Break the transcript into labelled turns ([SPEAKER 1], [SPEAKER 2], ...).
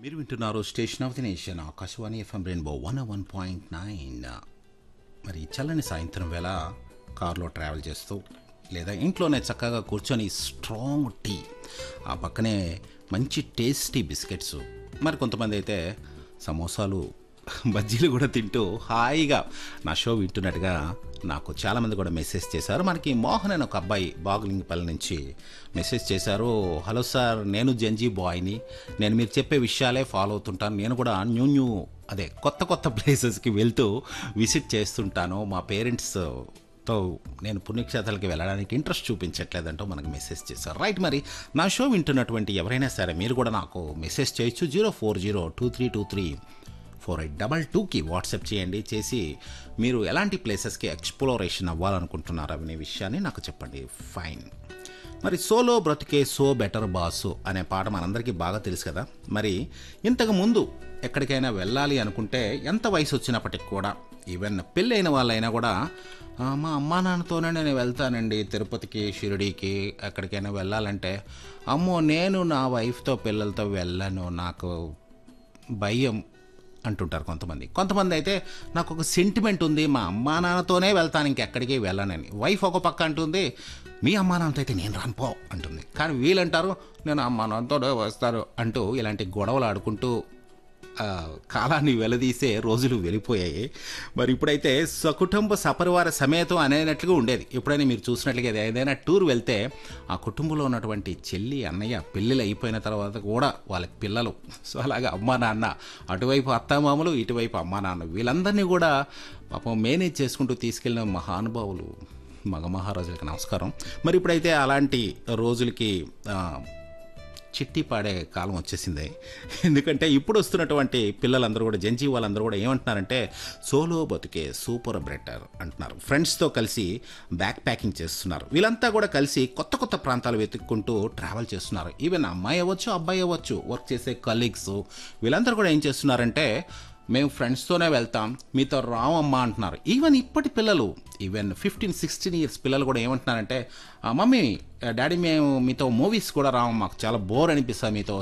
[SPEAKER 1] మీరు వింటున్నారు station of the nation Akashvani FM rainbow one one point nine మరి చల్లని సాయంత్రం వేళ కారులో ట్రావెల్ చేస్తూ లేదా ఇంట్లోనే చక్కగా కూర్చొని స్ట్రాంగ్ టీ ఆ పక్కనే మంచి టేస్టీ బిస్కెట్స్ మరి కొంతమంది అయితే సమోసాలు బజ్జీలు కూడా తింటూ హాయిగా నా షో వింటున్నట్టుగా నాకు చాలామంది కూడా మెసేజ్ చేశారు మనకి మోహన్ అని ఒక అబ్బాయి బాగులింగపల్లి నుంచి మెసేజ్ చేశారు హలో సార్ నేను జంజీ బాయ్ని నేను మీరు చెప్పే విషయాలే ఫాలో అవుతుంటాను నేను కూడా న్యూ న్యూ అదే కొత్త కొత్త ప్లేసెస్కి వెళ్తూ విజిట్ చేస్తుంటాను మా పేరెంట్స్ తో నేను పుణ్యక్షేత్రాలకి వెళ్ళడానికి ఇంట్రెస్ట్ చూపించట్లేదంటూ మనకు మెసేజ్ చేశారు రైట్ మరి నా షో వింటున్నటువంటి ఎవరైనా సరే మీరు కూడా నాకు మెసేజ్ చేయొచ్చు zero four zero two three two three four eight double టూకి వాట్సాప్ చేయండి చేసి మీరు ఎలాంటి ప్లేసెస్కి ఎక్స్ప్లోరేషన్ అవ్వాలనుకుంటున్నారు అనే విషయాన్ని నాకు చెప్పండి ఫైన్ మరి సోలో బ్రతికే సో బెటర్ బాసు అనే పాట మనందరికీ బాగా తెలుసు కదా మరి ఇంతకు ముందు ఎక్కడికైనా వెళ్ళాలి అనుకుంటే ఎంత వయసు వచ్చినప్పటికి కూడా ఈవెన్ పెళ్ళైన వాళ్ళైనా కూడా "ఆ, మా అమ్మా నాన్నతోనే నేను వెళ్తానండి తిరుపతికి షిరిడీకి ఎక్కడికైనా వెళ్ళాలంటే అమ్మో నేను నా వైఫ్తో పిల్లలతో వెళ్ళను నాకు భయం అంటుంటారు కొంతమంది కొంతమంది అయితే నాకు ఒక సెంటిమెంట్ ఉంది మా అమ్మా నాన్నతోనే వెళ్తాను ఇంకెక్కడికి వెళ్ళనని వైఫ్ ఒక పక్క అంటుంది మీ అమ్మా నాన్నతో అయితే నేను రానుపో అంటుంది కానీ వీళ్ళంటారు నేను అమ్మా నాన్నతోనే వస్తారు అంటూ ఇలాంటి గొడవలు ఆడుకుంటూ ఆ, కాలాన్ని వెలదీసే రోజులు వెళ్ళిపోయాయి మరి ఇప్పుడైతే సకుటుంబ సపరివార సమేతం అనేటట్లుగా ఉండేది ఎప్పుడైనా మీరు చూసినట్లుగా ఏదైనా టూర్ వెళ్తే ఆ కుటుంబంలో ఉన్నటువంటి చెల్లి అన్నయ్య పెళ్ళిళ్ళు అయిపోయిన తర్వాత కూడా వాళ్ళకి పిల్లలు సో అలాగా అమ్మా నాన్న అటువైపు అత్తామామలు ఇటువైపు అమ్మా నాన్న వీళ్ళందరినీ కూడా పాపం మేనేజ్ చేసుకుంటూ తీసుకెళ్ళిన మహానుభావులు మగ మహారాజులకి నమస్కారం మరి ఇప్పుడైతే అలాంటి రోజులకి ఆ, చిట్టి పాడే కాలం వచ్చేసింది ఎందుకంటే ఇప్పుడు వస్తున్నటువంటి పిల్లలందరూ కూడా జంజీ వాళ్ళందరూ కూడా ఏమంటున్నారంటే సోలో బతుకే సూపర్ బెటర్ అంటున్నారు ఫ్రెండ్స్తో కలిసి బ్యాక్ ప్యాకింగ్ చేస్తున్నారు వీళ్ళంతా కూడా కలిసి కొత్త కొత్త ప్రాంతాలు వెతుక్కుంటూ ట్రావెల్ చేస్తున్నారు ఈవెన్ అమ్మాయి అవ్వచ్చు అబ్బాయి అవ్వచ్చు వర్క్ చేసే కలీగ్స్ వీళ్ళందరూ కూడా ఏం చేస్తున్నారంటే మేము ఫ్రెండ్స్తోనే వెళ్తాం మీతో రామమ్మా అంటున్నారు ఈవెన్ ఇప్పటి పిల్లలు ఈవెన్ ఫిఫ్టీన్ సిక్స్టీన్ ఇయర్స్ పిల్లలు కూడా ఏమంటున్నారంటే "ఆ, మమ్మీ డాడీ మేము మీతో మూవీస్ కూడా రాము మాకు చాలా బోర్ అనిపిస్తుంది మీతో